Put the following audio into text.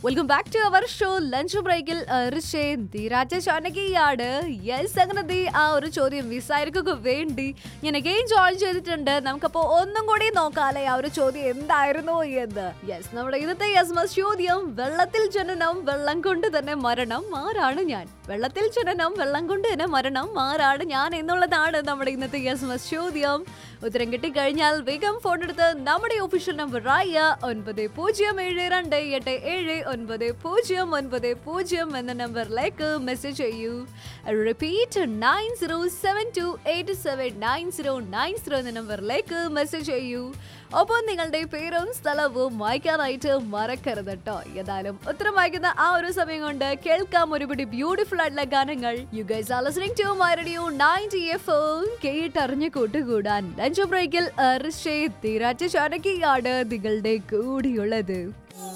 welcome back to our show lunch ബ്രേക്കിൽ ഋഷേ ധീരാജ ചാനകിയാണ് yes അങ്ങനെ ദേ ആ ഒരു ചോദ്യം വിസായിരിക്കൊക്കെ വേണ്ടി ഞാൻ അഗെയിൻ ജോയിൻ ചെയ്തിട്ടുണ്ട് നമുക്കപ്പോ ഒന്നും കൂടി നോക്കാല്ലേ ആ ഒരു ചോദ്യം എന്തായിരുന്നു എന്ന് യെസ് നമ്മുടെ ഇന്നത്തെ യെസ് മസ് ചോദ്യം വെള്ളത്തിൽ ജനനം വെള്ളം കൊണ്ട് തന്നെ മരണം ആരാണ് ഞാൻ വെള്ളത്തിൽ ജനനം വെള്ളം കൊണ്ട് തന്നെ മരണം ആരാണ് ഞാൻ എന്നുള്ളതാണ് നമ്മുടെ ഇന്നത്തെ യെസ് മസ് ചോദ്യം ഉത്തരം കിട്ടിക്കഴിഞ്ഞാൽ വേഗം ഫോൺ എടുത്ത് നമ്മുടെ ഒഫീഷ്യൽ നമ്പർ ആയ ഒൻപത് പൂജ്യം ഏഴ് രണ്ട് എട്ട് ഏഴ് ഒൻപത് പൂജ്യം ഒൻപത് പൂജ്യം എന്ന നമ്പറിലേക്ക് മെസ്സേജ് ചെയ്യൂ repeat nine zero seven two eight seven nine zero nine zero എന്ന നമ്പറിലേക്ക് മെസ്സേജ് ചെയ്യൂ ഒപ്പം നിങ്ങളുടെ പേരും സ്ഥലവും വായിക്കാനായിട്ട് മറക്കരുത് കേട്ടോ ഏതായാലും ഉത്തരം വായിക്കുന്ന ആ ഒരു സമയം കൊണ്ട് കേൾക്കാം ഒരുപിടി ബ്യൂട്ടിഫുൾ ആയിട്ടുള്ള ഗാനങ്ങൾ you guys are listening to my radio 90 FM കേട്ടറിഞ്ഞു കൂട്ടുകൂടാൻ ലഞ്ച് ബ്രേക്കിൽ ഋഷേ തീരാറ്റ ചാനകിയാണ് നിങ്ങളുടെ കൂടിയുള്ളത്